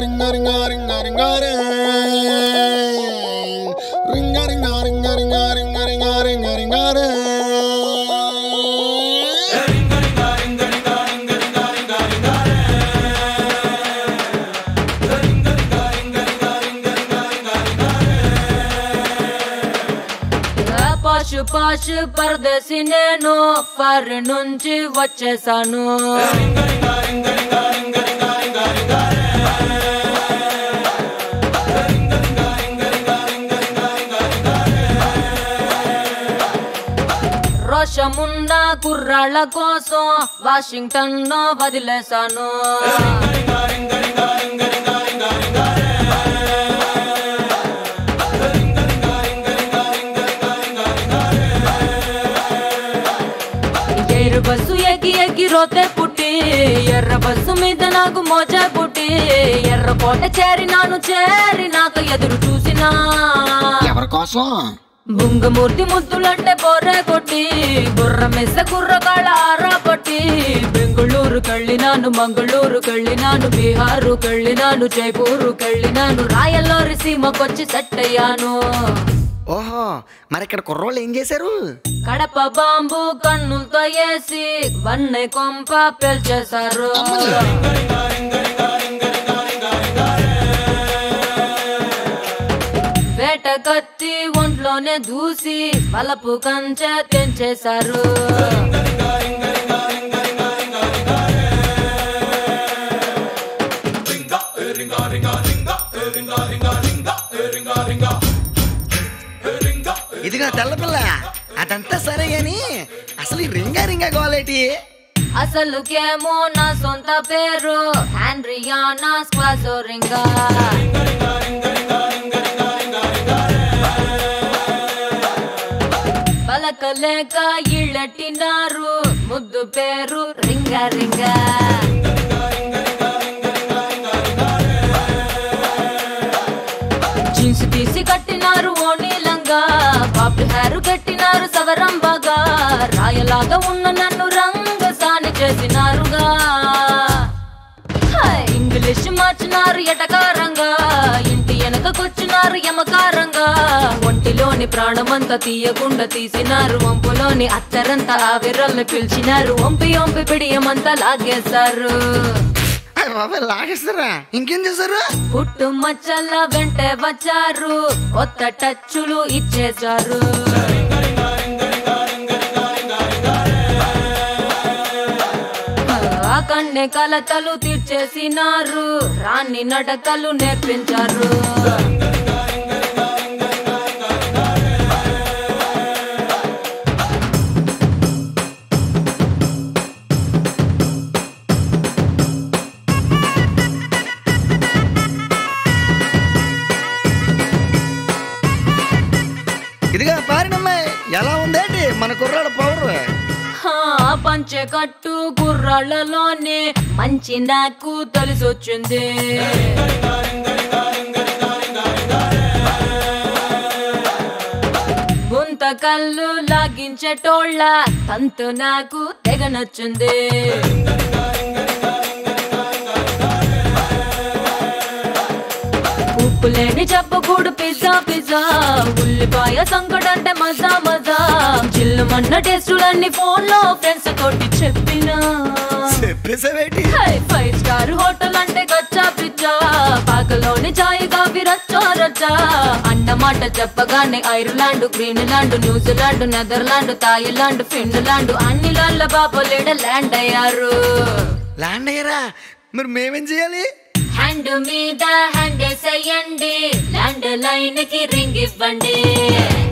రింగ రింగ రింగ రింగ రే రింగ రింగ రింగ రింగ రింగ రింగ రింగ రింగ రే పాషు పాషు పరదేశి నేను ఫర్ నుంచి వచ్చేసాను రోషమున్న కుర్రాళ్ళ కోసం వాషింగ్టన్ వదిలేశాను ఎర్ర బస్సు ఎగి ఎగి రోతే పుట్టి ఎర్ర బస్సు మీద నాకు మోజా పుట్టి ఎర్ర కోట చేరినాను చేరినాక ఎదురు చూసినా ఎవరి కోసం బుంగమూర్తి ముద్దులంటే బొర్రె కొట్టి బుర్ర మెస్స కుర్రగాళ్ళ ఆరా పట్టి బెంగుళూరు కళ్ళినాను మంగళూరు కళ్ళినాను బీహారు కళ్ళినాను జైపూరు కళ్ళినాను రాయల్లోరి సీమకొచ్చి సెట్ అయ్యాను ఓహో మరి ఇక్కడ కుర్రోళ్ళు ఏం చేశారు కడప బాంబు కన్నులతో వేసి వన్నె కొంప పేల్చేశారు వేట కత్తి ఒంట్లోనే దూసి వలపు కంచె తెంచేశారు ఇదిగా తెల్లపిల్ల అదంతా సరే గాని అసలు ఈ రింగా రింగా గోలేటి అసలుకేమో నా సొంత పేరు హ్యాండ్రియానా స్క్వాసోరింగా పలకలేక ఇళ్ళటినారు ముద్దు పేరు రింగా రింగా జీన్స్ తీసి కట్టినారు ఓణీలంగా బాబు హేరు కట్టినారు సవరం బాగా రాయలాగా ఉన్న నన్ను రంగ సాని చేసినారుగా హై, ఇంగ్లీష్ మార్చినారు ఎటకారంగా ఇంటి వెనకకొచ్చినారు యమకారంగా ఒంటిలోని ప్రాణమంతా తీయకుండా తీసినారు వంపులోని అత్తరంతా ఆవిరల్ని పిలిచినారు వంపి వంపి పిడియమంతా లాగేశారు అయ్య బాబాయ్ లాగేస్తారా ఇంకేం చేశారు పుట్టు మచ్చల వెంటే వచ్చారు కొత్త టచ్చులు ఇచ్చేశారు ఆ కన్నె కలతలు తీర్చేసినారు రాణి నడకలు నేర్పించారు ఇదిగా పారినమ్మాయి ఎలా ఉందేంటి మన కుర్రాడు పవర్ హా, పంచె కట్టు గుర్రాళ్ళలోనే మంచి నాకు తెలిసొచ్చింది గుంత కళ్ళు లాగించేటోళ్ళ తంతు నాకు తెగ నచ్చింది ఉప్పు లేని చెప్పకూడు పిజ్జా పిజ్జా ఉల్లిపాయ సంకటంటే మజా మజా చిల్లుమన్న టేస్టులన్నీ ఫోన్ లో ఫ్రెండ్స్ తోటి చెప్పినా చెప్పేసావేటి హై, ఫైవ్ స్టార్ హోటల్ అంటే గచ్చా పిచ్చా పాకలోని చాయ్ కాఫీ రచ్చా రచ్చా అన్నమాట చెప్పగానే Ireland Greenland New Zealand Netherland Thailand Finland అన్ని లాండ్ల బాబోలేడ ల్యాండ్ అయ్యారు ల్యాండ్ అయ్యారా మరి మేమేం చేయాలి హ్యాండ్ మీద హ్యాండ్ వేసేయండి ల్యాండ్ లైన్ కి రింగ్ ఇవ్వండి